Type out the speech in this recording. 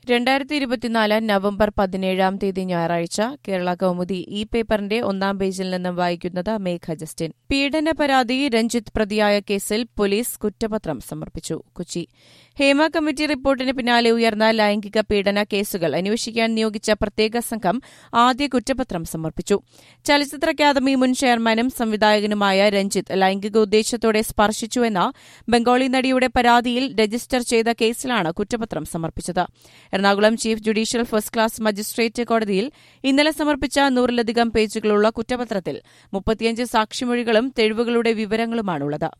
രണ്ടായിരത്തി ഇരുപത്തിനാല് നവംബർ പതിനേഴാം തീയതി ഞായറാഴ്ച കേരള കൗമുദി ഈ പേപ്പറിന്റെ ഒന്നാം പേജിൽ നിന്നും വായിക്കുന്നത് മേഘ ജസ്റ്റിൻ പീഡന പരാതി രഞ്ജിത്ത് പ്രതിയായ കേസിൽ പോലീസ് കുറ്റപത്രം സമർപ്പിച്ചു കൊച്ചി ഹേമ കമ്മിറ്റി റിപ്പോർട്ടിന് പിന്നാലെ ഉയർന്ന ലൈംഗിക പീഡന കേസുകൾ അന്വേഷിക്കാൻ നിയോഗിച്ച പ്രത്യേക സംഘം ആദ്യ കുറ്റപത്രം സമർപ്പിച്ചു ചലച്ചിത്ര അക്കാദമി മുൻ ചെയർമാനും സംവിധായകനുമായ രഞ്ജിത്ത് ലൈംഗിക ഉദ്ദേശത്തോടെ സ്പർശിച്ചുവെന്ന ബംഗാളി നടിയുടെ പരാതിയിൽ രജിസ്റ്റർ ചെയ്ത കേസിലാണ് കുറ്റപത്രം സമർപ്പിച്ചത് Ernakulam chief judicial first class magistrate കോടതിയിൽ ഇന്നലെ സമർപ്പിച്ച നൂറിലധികം പേജുകളുള്ള കുറ്റപത്രത്തിൽ മുപ്പത്തിയഞ്ച് സാക്ഷിമൊഴികളും തെളിവുകളുടെ വിവരങ്ങളുമാണുള്ളത്